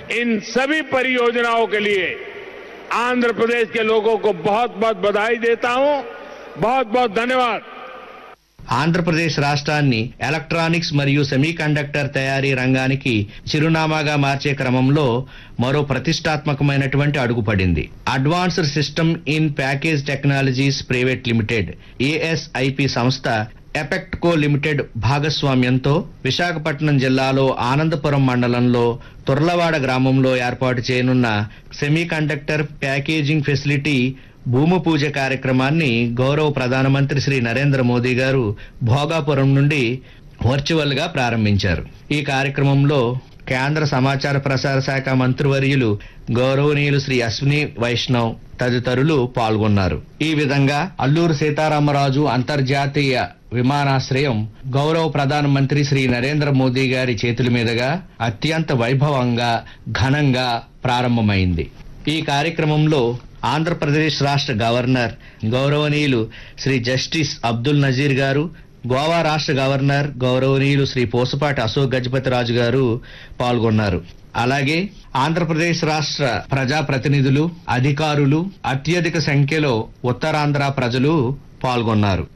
इन सभी परियोजनाओं के लिए आंध्र प्रदेश के लोगों को बहुत बहुत बधाई देता हूं बहुत बहुत धन्यवाद ఆంధ్రప్రదేశ్ రాష్ట్రాన్ని ఎలక్ట్రానిక్స్ మరియు సెమీకండక్టర్ తయారీ రంగానికి చిరునామాగా మార్చే క్రమంలో మరో ప్రతిష్టాత్మకమైనటువంటి అడుగు పడింది advanced system in package technologies private limited ASIP సంస్థ ఎపెక్ట్కో లిమిటెడ్ భాగస్వామ్యంతో విశాఖపట్నం జిల్లాలో ఆనందపురం మండలంలో తుర్లవాడ గ్రామంలో ఏర్పాటు చేయనున్న సెమీకండక్టర్ ప్యాకేజింగ్ ఫెసిలిటీ భూమి పూజ కార్యక్రమాన్ని గౌరవ ప్రధానమంత్రి శ్రీ నరేంద్ర మోదీ గారు భోగాపురం నుండి వర్చువల్ గా ప్రారంభించారు ఈ కార్యక్రమంలో కేంద్ర సమాచార ప్రసార శాఖ మంత్రివర్యులు గౌరవనీయులు శ్రీ అశ్విని వైష్ణవ్ తదితరులు పాల్గొన్నారు ఈ విధంగా అల్లూరు సీతారామరాజు అంతర్జాతీయ విమానాశ్రయం గౌరవ ప్రధానమంత్రి శ్రీ నరేంద్ర మోదీ గారి చేతుల మీదుగా అత్యంత వైభవంగా ఘనంగా ప్రారంభమైంది ఈ కార్యక్రమంలో ఆంధ్రప్రదేశ్ రాష్ట్ర గవర్నర్ గౌరవనీయులు శ్రీ జస్టిస్ అబ్దుల్ నజీర్ గారు గోవా రాష్ట్ర గవర్నర్ గౌరవనీయులు శ్రీ పోసపాటి అశోక్ గజపతి రాజు గారు పాల్గొన్నారు అలాగే ఆంధ్రప్రదేశ్ రాష్ట్ర ప్రజా ప్రతినిధులు అధికారులు అత్యధిక సంఖ్యలో ఉత్తరాంధ్ర ప్రజలు పాల్గొన్నారు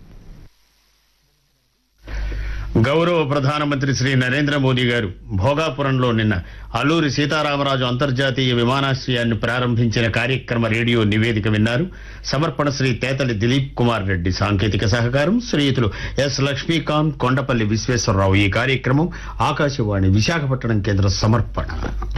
గౌరవ ప్రధానమంత్రి శ్రీ నరేంద్ర మోదీ గారు భోగాపురంలో నిన్న అల్లూరి సీతారామరాజు అంతర్జాతీయ విమానాశ్రయాన్ని ప్రారంభించిన కార్యక్రమ రేడియో నివేదిక విన్నారు సమర్పణ శ్రీ తేతలి దిలీప్ కుమార్ రెడ్డి సాంకేతిక సహకారం శ్రీయుతులు ఎస్ లక్ష్మీకాంత్ కొండపల్లి విశ్వేశ్వరరావు ఈ కార్యక్రమం ఆకాశవాణి విశాఖపట్నం కేంద్ర సమర్పణ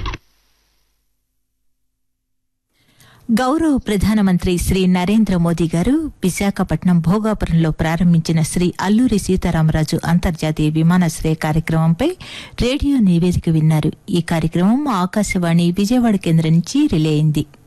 గౌరవ ప్రధానమంత్రి శ్రీ నరేంద్ర మోదీ గారు విశాఖపట్నం భోగాపురంలో ప్రారంభించిన శ్రీ అల్లూరి సీతారామరాజు అంతర్జాతీయ విమానాశ్రయ కార్యక్రమంపై రేడియో నివేదిక విన్నారు ఈ కార్యక్రమం ఆకాశవాణి విజయవాడ కేంద్రం నుంచి రిలే అయింది